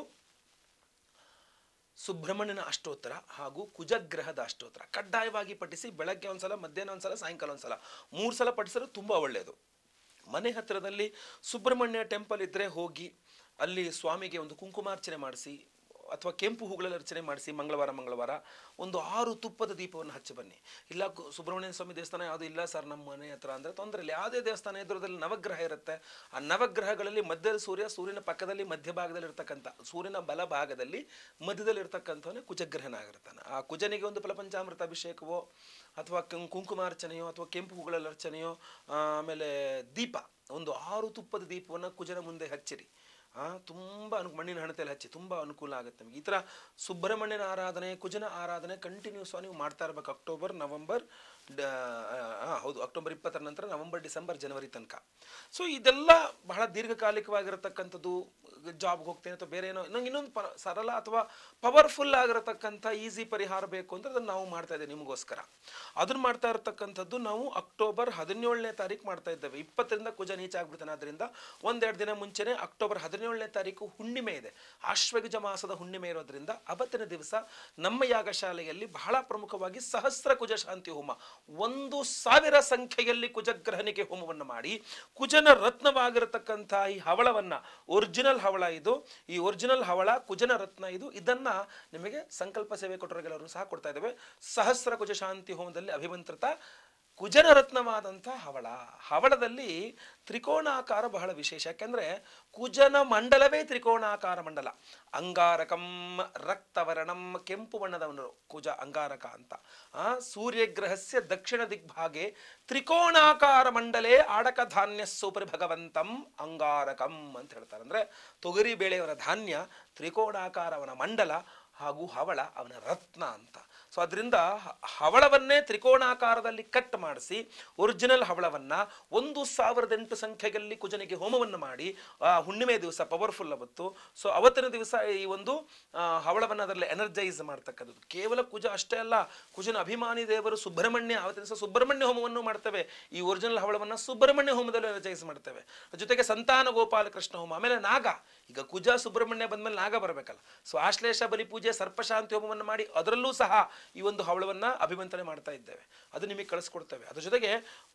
ಸುಬ್ರಹ್ಮಣ್ಯನ ಅಷ್ಟೋತ್ತರ ಹಾಗೂ ಕುಜಗ್ರಹದ ಅಷ್ಟೋತ್ತರ ಕಡ್ಡಾಯವಾಗಿ ಪಠಿಸಿ ಬೆಳಗ್ಗೆ ಒಂದ್ಸಲ ಮಧ್ಯಾಹ್ನ ಒಂದ್ಸಲ ಸಾಯಂಕಾಲ ಒಂದ್ಸಲ ಮೂರು ಸಲ ಪಠಿಸಿದ್ರೆ ತುಂಬ ಒಳ್ಳೆಯದು ಮನೆ ಹತ್ತಿರದಲ್ಲಿ ಸುಬ್ರಹ್ಮಣ್ಯ ಟೆಂಪಲ್ ಇದ್ದರೆ ಹೋಗಿ ಅಲ್ಲಿ ಸ್ವಾಮಿಗೆ ಒಂದು ಕುಂಕುಮಾರ್ಚನೆ ಮಾಡಿಸಿ ಅಥವಾ ಕೆಂಪು ಹೂಗಳಲ್ಲಿ ಅರ್ಚನೆ ಮಾಡಿಸಿ ಮಂಗಳವಾರ ಮಂಗಳವಾರ ಒಂದು ಆರು ತುಪ್ಪದ ದೀಪವನ್ನು ಹಚ್ಚಿ ಬನ್ನಿ ಇಲ್ಲ ಕು- ಸುಬ್ರಹ್ಮಣ್ಯ ಸ್ವಾಮಿ ದೇವಸ್ಥಾನ ಯಾವುದು ಇಲ್ಲ ಸರ್ ನಮ್ಮ ಮನೆ ಹತ್ರ ಅಂದರೆ ತೊಂದರೆ ಇಲ್ಲ ಯಾವುದೇ ದೇವಸ್ಥಾನ ಎದುರದಲ್ಲಿ ನವಗ್ರಹ ಇರುತ್ತೆ ಆ ನವಗ್ರಹಗಳಲ್ಲಿ ಮಧ್ಯದ ಸೂರ್ಯ ಸೂರ್ಯನ ಪಕ್ಕದಲ್ಲಿ ಮಧ್ಯಭಾಗದಲ್ಲಿ ಇರ್ತಕ್ಕಂಥ ಸೂರ್ಯನ ಬಲಭಾಗದಲ್ಲಿ ಮಧ್ಯದಲ್ಲಿ ಇರ್ತಕ್ಕಂಥವನೇ ಕುಜಗ್ರಹನಾಗಿರ್ತಾನೆ ಆ ಕುಜನಿಗೆ ಒಂದು ಫಲಪಂಚಾಮೃತ ಅಭಿಷೇಕವೋ ಅಥವಾ ಕುಂ- ಕುಂಕುಮಾರ್ಚನೆಯೋ ಅಥವಾ ಕೆಂಪು ಹೂಗಳಲ್ಲಿ ಅರ್ಚನೆಯೋ ಆ, ಆಮೇಲೆ ದೀಪ ಒಂದು ಆರು ತುಪ್ಪದ ದೀಪವನ್ನು ಕುಜನ ಮುಂದೆ ಹಚ್ಚಿರಿ ಆ, ತುಂಬ ಅನು ಮಣ್ಣಿನ ಹಣತೆಯಲ್ಲಿ ಹಚ್ಚಿ ತುಂಬ ಅನುಕೂಲ ಆಗುತ್ತೆ ನಮಗೆ ಈ ಥರ ಸುಬ್ರಹ್ಮಣ್ಯನ ಆರಾಧನೆ ಕುಜನ ಆರಾಧನೆ ಕಂಟಿನ್ಯೂಸ್ ನೀವು ಮಾಡ್ತಾ ಇರ್ಬೇಕು ಅಕ್ಟೋಬರ್ ನವಂಬರ್ ಡ- ಆ, ಹೌದು ಅಕ್ಟೋಬರ್ ಇಪ್ಪತ್ತರ ನಂತರ ನವಂಬರ್ ಡಿಸೆಂಬರ್ ಜನವರಿ ತನಕ ಸೊ ಇದೆಲ್ಲ ಬಹಳ ದೀರ್ಘಕಾಲಿಕವಾಗಿರತಕ್ಕಂಥದ್ದು ಜಾಬ್ಗೆ ಹೋಗ್ತೇನೆ ಅಥವಾ ಬೇರೆ ಏನೋ ನಂಗೆ ಇನ್ನೊಂದು ಪ ಸರಳ ಅಥವಾ ಪವರ್ಫುಲ್ ಆಗಿರತಕ್ಕಂಥ ಈಸಿ ಪರಿಹಾರ ಬೇಕು ಅಂದ್ರೆ ಅದನ್ನು ನಾವು ಮಾಡ್ತಾ ಇದ್ದೇವೆ ನಿಮಗೋಸ್ಕರ ಅದನ್ನು ಮಾಡ್ತಾ ಇರತಕ್ಕಂಥದ್ದು ನಾವು ಅಕ್ಟೋಬರ್ ಹದಿನೇಳನೇ ತಾರೀಕು ಮಾಡ್ತಾ ಇದ್ದೇವೆ ಇಪ್ಪತ್ತರಿಂದ ಕುಜ ನೀಚ ಆಗ್ಬಿಡ್ತಾನೆ ಅದರಿಂದ ಒಂದೆರಡು ದಿನ ಮುಂಚೆನೆ ಅಕ್ಟೋಬರ್ ಹದಿನೇಳನೇ ತಾರೀಕು ಹುಣ್ಣಿಮೆ ಇದೆ ಆಶ್ವಯುಜ ಮಾಸದ ಹುಣ್ಣಿಮೆ ಇರೋದ್ರಿಂದ ಅವತ್ತಿನ ದಿವಸ ನಮ್ಮ ಯಾಗಶಾಲೆಯಲ್ಲಿ ಬಹಳ ಪ್ರಮುಖವಾಗಿ ಸಹಸ್ರ ಕುಜ ಶಾಂತಿ ಹೋಮ ಒಂದು ಸಾವಿರ ಸಂಖ್ಯೆಯಲ್ಲಿ ಕುಜಗ್ರಹಣಿಕೆ ಹೋಮವನ್ನು ಮಾಡಿ ಕುಜನ ರತ್ನವಾಗಿರತಕ್ಕಂಥ ಈ ಹವಳವನ್ನ ಒರಿಜಿನಲ್ ಹವಳ ಇದು ಈ ಒರಿಜಿನಲ್ ಹವಳ ಕುಜನ ರತ್ನ ಇದು ಇದನ್ನ ನಿಮಗೆ ಸಂಕಲ್ಪ ಸೇವೆ ಕೊಟ್ಟವರಿಗೆಲ್ಲರೂ ಸಹ ಕೊಡ್ತಾ ಇದ್ದೇವೆ ಸಹಸ್ರ ಕುಜ ಶಾಂತಿ ಹೋಮದಲ್ಲಿ ಅಭಿಮಂತ್ರಿತ ಕುಜನ ರತ್ನವಾದಂಥ ಹವಳ ಹವಳದಲ್ಲಿ ತ್ರಿಕೋಣಾಕಾರ ಬಹಳ ವಿಶೇಷ ಯಾಕೆಂದ್ರೆ ಕುಜನ ಮಂಡಲವೇ ತ್ರಿಕೋಣಾಕಾರ ಮಂಡಲ ಅಂಗಾರಕಂ ರಕ್ತವರ್ಣಂ ಕೆಂಪು ಬಣ್ಣದವನು ಕುಜ ಅಂಗಾರಕ ಅಂತ ಆ ಸೂರ್ಯಗ್ರಹಸ್ಯ ದಕ್ಷಿಣ ದಿಗ್ಭಾಗೆ ತ್ರಿಕೋಣಾಕಾರ ಮಂಡಲೇ ಆಡಕ ಧಾನ್ಯ ಸೂಪರಿ ಭಗವಂತಂ ಅಂಗಾರಕಂ ಅಂತ ಹೇಳ್ತಾರೆ ಅಂದ್ರೆ ತೊಗರಿ ಬೇಳೆಯವರ ಧಾನ್ಯ ತ್ರಿಕೋಣಾಕಾರ ಅವನ ಮಂಡಲ ಹಾಗೂ ಹವಳ ಅವನ ರತ್ನ ಅಂತ ಸೊ ಅದರಿಂದ ಹ- ಹವಳವನ್ನೇ ತ್ರಿಕೋಣಾಕಾರದಲ್ಲಿ ಕಟ್ ಮಾಡಿಸಿ ಒರಿಜಿನಲ್ ಹವಳವನ್ನ ಒಂದು ಸಾವಿರದ ಎಂಟು ಸಂಖ್ಯೆಯಲ್ಲಿ ಕುಜನಿಗೆ ಹೋಮವನ್ನು ಮಾಡಿ ಆ ಹುಣ್ಣಿಮೆ ದಿವಸ ಪವರ್ಫುಲ್ ಅವತ್ತು ಸೊ ಅವತ್ತಿನ ದಿವಸ ಈ ಒಂದು ಆ, ಹವಳವನ್ನ ಅದರಲ್ಲಿ ಎನರ್ಜೈಸ್ ಮಾಡ್ತಕ್ಕಂಥದ್ದು ಕೇವಲ ಕುಜ ಅಷ್ಟೇ ಅಲ್ಲ ಕುಜನ ಅಭಿಮಾನಿ ದೇವರು ಸುಬ್ರಹ್ಮಣ್ಯ ಅವತ್ತಿನ ದಿವಸ ಸುಬ್ರಹ್ಮಣ್ಯ ಹೋಮವನ್ನು ಮಾಡ್ತೇವೆ ಈ ಒರಿಜಿನಲ್ ಹವಳವನ್ನ ಸುಬ್ರಹ್ಮಣ್ಯ ಹೋಮದಲ್ಲಿ ಎನರ್ಜೈಸ್ ಮಾಡ್ತೇವೆ ಜೊತೆಗೆ ಸಂತಾನ ಗೋಪಾಲ ಕೃಷ್ಣ ಹೋಮ ಆಮೇಲೆ ನಾಗ ಈಗ ಕುಜ ಸುಬ್ರಹ್ಮಣ್ಯ ಬಂದ್ಮೇಲೆ ನಾಗ ಬರಬೇಕಲ್ಲ ಸೊ ಆಶ್ಲೇಷ ಬಲಿ ಪೂಜೆ ಸರ್ಪಶಾಂತಿ ಹೋಮವನ್ನು ಮಾಡಿ ಅದರಲ್ಲೂ ಸಹ ಈ ಒಂದು ಹವಳವನ್ನ ಅಭಿಮಂತ್ರಣೆ ಮಾಡ್ತಾ ಇದ್ದೇವೆ ಅದು ನಿಮಗೆ ಕಳಿಸ್ಕೊಡ್ತೇವೆ ಅದ್ರ ಜೊತೆಗೆ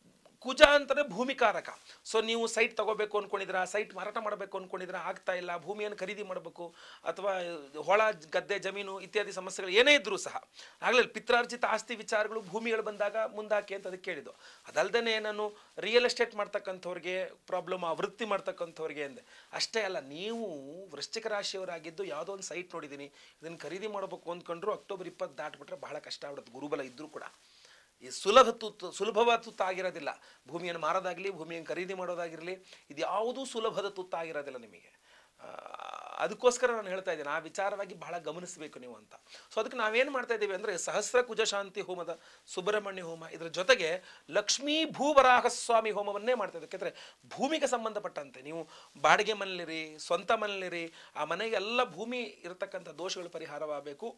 ಕುಜ ಅಂತಾನೆ ಭೂಮಿಕಾರಕ ಸೊ ನೀವು ಸೈಟ್ ತಗೋಬೇಕು ಅನ್ಕೊಂಡಿದ್ರ ಸೈಟ್ ಮಾರಾಟ ಮಾಡಬೇಕು ಅನ್ಕೊಂಡಿದ್ರ ಆಗ್ತಾ ಇಲ್ಲ ಭೂಮಿಯನ್ನು ಖರೀದಿ ಮಾಡಬೇಕು ಅಥವಾ ಹೊಳ ಗದ್ದೆ ಜಮೀನು ಇತ್ಯಾದಿ ಸಮಸ್ಯೆಗಳು ಏನೇ ಇದ್ರೂ ಸಹ ಆಗಲೇ ಪಿತ್ರಾರ್ಜಿತ ಆಸ್ತಿ ವಿಚಾರಗಳು ಭೂಮಿಗಳು ಬಂದಾಗ ಮುಂದಾಕಿ ಅಂತ ಅದಕ್ಕೆ ಕೇಳಿದ್ದು ಅದಲ್ದೇ ನಾನು ರಿಯಲ್ ಎಸ್ಟೇಟ್ ಮಾಡ್ತಕ್ಕಂಥವ್ರಿಗೆ ಪ್ರಾಬ್ಲಮ್ ಆ ವೃತ್ತಿ ಮಾಡ್ತಕ್ಕಂಥವ್ರಿಗೆ ಅಂದೆ ಅಷ್ಟೇ ಅಲ್ಲ ನೀವು ವೃಶ್ಚಿಕ ರಾಶಿಯವರಾಗಿದ್ದು ಯಾವುದೋ ಒಂದು ಸೈಟ್ ನೋಡಿದ್ದೀನಿ ಇದನ್ನು ಖರೀದಿ ಮಾಡಬೇಕು ಅಂದ್ಕೊಂಡ್ರು ಅಕ್ಟೋಬರ್ ಇಪ್ಪತ್ತು ದಾಟ್ಬಿಟ್ರೆ ಬಹಳ ಕಷ್ಟ ಆಗ್ಬಿಡುತ್ತೆ ಗುರುಬಲ ಇದ್ರೂ ಕೂಡ ಈ ಸುಲಭ ತುತ್ತು ಸುಲಭವಾದ ತುತ್ತು ಆಗಿರೋದಿಲ್ಲ ಭೂಮಿಯನ್ನು ಮಾರೋದಾಗಲಿ ಭೂಮಿಯನ್ನು ಖರೀದಿ ಮಾಡೋದಾಗಿರಲಿ ಇದು ಯಾವುದೂ ಸುಲಭದ ತುತ್ತು ಆಗಿರೋದಿಲ್ಲ ನಿಮಗೆ ಆ, ಅದಕ್ಕೋಸ್ಕರ ನಾನು ಹೇಳ್ತಾ ಇದ್ದೇನೆ ಆ ವಿಚಾರವಾಗಿ ಬಹಳ ಗಮನಿಸಬೇಕು ನೀವು ಅಂತ ಸೊ ಅದಕ್ಕೆ ನಾವೇನು ಮಾಡ್ತಾ ಇದ್ದೀವಿ ಅಂದರೆ ಸಹಸ್ರ ಕುಜ ಶಾಂತಿ ಹೋಮದ ಸುಬ್ರಹ್ಮಣ್ಯ ಹೋಮ ಇದರ ಜೊತೆಗೆ ಲಕ್ಷ್ಮೀ ಭೂವರಾಹ ಸ್ವಾಮಿ ಹೋಮವನ್ನೇ ಮಾಡ್ತಾ ಇದ್ದೀವಿ ಯಾಕೆಂದರೆ ಭೂಮಿಗೆ ಸಂಬಂಧಪಟ್ಟಂತೆ ನೀವು ಬಾಡಿಗೆ ಮನೇಲಿರಿ ಸ್ವಂತ ಮನೇಲಿರಿ ಆ ಮನೆಗೆ ಎಲ್ಲ ಭೂಮಿ ಇರತಕ್ಕಂಥ ದೋಷಗಳು ಪರಿಹಾರವಾಗಬೇಕು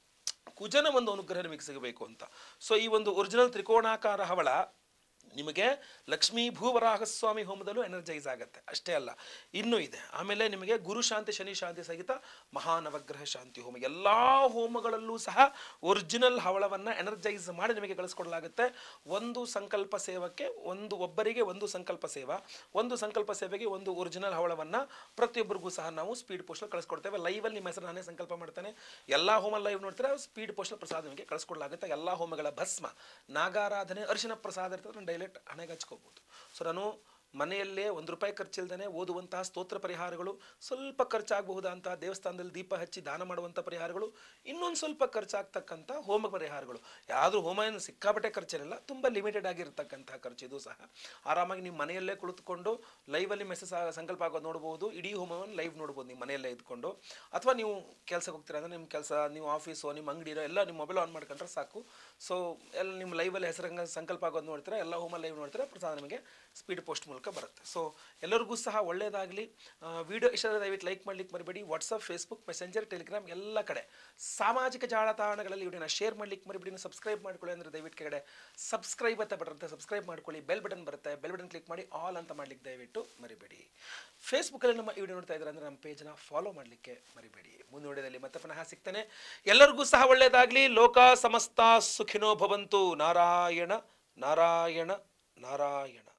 ಕುಜನ ಒಂದು ಅನುಗ್ರಹ ನಿಮಗೆ ಸಿಗಬೇಕು ಅಂತ ಸೊ ಈ ಒಂದು ಒರಿಜಿನಲ್ ತ್ರಿಕೋಣಾಕಾರ ಹವಳ ನಿಮಗೆ ಲಕ್ಷ್ಮೀ ಭೂವರಾಹ ಸ್ವಾಮಿ ಹೋಮದಲ್ಲೂ ಎನರ್ಜೈಸ್ ಆಗುತ್ತೆ ಅಷ್ಟೇ ಅಲ್ಲ ಇನ್ನೂ ಇದೆ ಆಮೇಲೆ ನಿಮಗೆ ಗುರು ಶಾಂತಿ ಶನಿ ಶಾಂತಿ ಸಹಿತ ಮಹಾನವಗ್ರಹ ಶಾಂತಿ ಹೋಮ ಎಲ್ಲ ಹೋಮಗಳಲ್ಲೂ ಸಹ ಒರಿಜಿನಲ್ ಹವಳವನ್ನು ಎನರ್ಜೈಸ್ ಮಾಡಿ ನಿಮಗೆ ಕಳಿಸ್ಕೊಡ್ಲಾಗುತ್ತೆ ಒಂದು ಸಂಕಲ್ಪ ಸೇವಕ್ಕೆ ಒಂದು ಒಬ್ಬರಿಗೆ ಒಂದು ಸಂಕಲ್ಪ ಸೇವಾ ಒಂದು ಸಂಕಲ್ಪ ಸೇವೆಗೆ ಒಂದು ಒರಿಜಿನಲ್ ಹವಳವನ್ನು ಪ್ರತಿಯೊಬ್ಬರಿಗೂ ಸಹ ನಾವು ಸ್ಪೀಡ್ ಪೋಸ್ಟಲ್ಲಿ ಕಳಿಸ್ಕೊಡ್ತೇವೆ ಲೈವಲ್ಲಿ ನಿಮ್ಮ ಹೆಸರು ನಾನೇ ಸಂಕಲ್ಪ ಮಾಡ್ತೇನೆ ಎಲ್ಲ ಹೋಮ ಲೈವ್ ನೋಡ್ತೀರಾ ಸ್ಪೀಡ್ ಪೋಸ್ಟಲ್ ಪ್ರಸಾದ ನಿಮಗೆ ಕಳಿಸ್ಕೊಡ್ಲಾಗುತ್ತೆ ಎಲ್ಲ ಹೋಮಗಳ ಭಸ್ಮ ನಾಗಾರಾಧನೆ ಅರಿಶಿನ ಪ್ರಸಾದ ಇರ್ತದೆ ಡೈಲೆಕ್ಟ್ ಹಣೆಗೆ ಹಚ್ಕೋಬೋದು ಸೊ ನಾನು ಮನೆಯಲ್ಲೇ ಒಂದು ರೂಪಾಯಿ ಖರ್ಚಿಲ್ದೇ ಓದುವಂತಹ ಸ್ತೋತ್ರ ಪರಿಹಾರಗಳು ಸ್ವಲ್ಪ ಖರ್ಚಾಗಬಹುದಂತಹ ದೇವಸ್ಥಾನದಲ್ಲಿ ದೀಪ ಹಚ್ಚಿ ದಾನ ಮಾಡುವಂಥ ಪರಿಹಾರಗಳು ಇನ್ನೊಂದು ಸ್ವಲ್ಪ ಖರ್ಚಾಗ್ತಕ್ಕಂಥ ಹೋಮ ಪರಿಹಾರಗಳು ಯಾವುದು ಹೋಮ ಏನು ಸಿಕ್ಕಾಪಟ್ಟೆ ಖರ್ಚಿರಲ್ಲ ತುಂಬ ಲಿಮಿಟೆಡ್ ಆಗಿರ್ತಕ್ಕಂಥ ಖರ್ಚು ಇದು ಸಹ ಆರಾಮಾಗಿ ನೀವು ಮನೆಯಲ್ಲೇ ಕುಳಿತುಕೊಂಡು ಲೈವಲ್ಲಿ ಮೆಸೇಜ್ ಸಂಕಲ್ಪ ಆಗೋದು ನೋಡ್ಬೋದು ಇಡೀ ಹೋಮವನ್ನು ಲೈವ್ ನೋಡ್ಬೋದು ನೀವು ಮನೆಯಲ್ಲೇ ಇದ್ಕೊಂಡು ಅಥವಾ ನೀವು ಕೆಲಸಕ್ಕೆ ಹೋಗ್ತೀರಾ ಅಂದರೆ ನಿಮ್ಮ ಕೆಲಸ ನೀವು ಆಫೀಸು ನಿಮ್ಮ ಅಂಗಡಿ ಇರೋ ಎಲ್ಲ ನಿಮ್ಮ ಮೊಬೈಲ್ ಆನ್ ಮಾಡ್ಕೊಂಡ್ರೆ ಸಾಕು ಸೊ ಎಲ್ಲ ನಿಮ್ಮ ಲೈವಲ್ಲಿ ಹೆಸರಂಗ ಸಂಕಲ್ಪ ಆಗೋದು ನೋಡ್ತೀರಾ ಎಲ್ಲ ಹೋಮ ಲೈವ್ ನೋಡ್ತೀರಾ ಪ್ರಸಾದ ನಿಮಗೆ ಸ್ಪೀಡ್ ಪೋಸ್ಟ್ ಮೂಲಕ ಬರುತ್ತೆ ಸೊ ಎಲ್ಲರಿಗೂ ಸಹ ಒಳ್ಳೆಯದಾಗಲಿ ವಿಡಿಯೋ ಇಷ್ಟ ದಯವಿಟ್ಟು ಲೈಕ್ ಮಾಡ್ಲಿಕ್ಕೆ ಮರಿಬೇಡಿ ವಾಟ್ಸಪ್ ಫೇಸ್ಬುಕ್ ಮೆಸೆಂಜರ್ ಟೆಲಿಗ್ರಾಮ್ ಎಲ್ಲ ಕಡೆ ಸಾಮಾಜಿಕ ಜಾಲತಾಣಗಳಲ್ಲಿ ವಿಡಿಯೋನ ಶೇರ್ ಮಾಡ್ಲಿಕ್ಕೆ ಮರಿಬೇಡಿ ಸಬ್ಸ್ಕ್ರೈಬ್ ಮಾಡ್ಕೊಳ್ಳಿ ಅಂದರೆ ದಯವಿಟ್ಟು ಕೆಳಗಡೆ ಸಬ್ಸ್ಕ್ರೈಬ್ ಅಂತ ಬರುತ್ತೆ ಸಬ್ಸ್ಕ್ರೈಬ್ ಮಾಡ್ಕೊಳ್ಳಿ ಬೆಲ್ ಬಟನ್ ಬರುತ್ತೆ ಬೆಲ್ ಬಟನ್ ಕ್ಲಿಕ್ ಮಾಡಿ ಆಲ್ ಅಂತ ಮಾಡ್ಲಿಕ್ಕೆ ದಯವಿಟ್ಟು ಮರಿಬೇಡಿ ಫೇಸ್ಬುಕ್ಕಲ್ಲಿ ನಮ್ಮ ಈ ವಿಡಿಯೋ ನೋಡ್ತಾ ಇದ್ದಾರೆ ಅಂದರೆ ನಮ್ಮ ಪೇಜ್ನ ಫಾಲೋ ಮಾಡಲಿಕ್ಕೆ ಮರಿಬೇಡಿ ಮುಂದಿನ ವಿಡಿಯೋದಲ್ಲಿ ಮತ್ತೆ ಪುನಃ ಸಿಗ್ತಾನೆ ಎಲ್ಲರಿಗೂ ಸಹ ಒಳ್ಳೆಯದಾಗಲಿ ಲೋಕ ಸಮಸ್ತ ಸುಖಿನೋ ಭವಂತು ನಾರಾಯಣ ನಾರಾಯಣ ನಾರಾಯಣ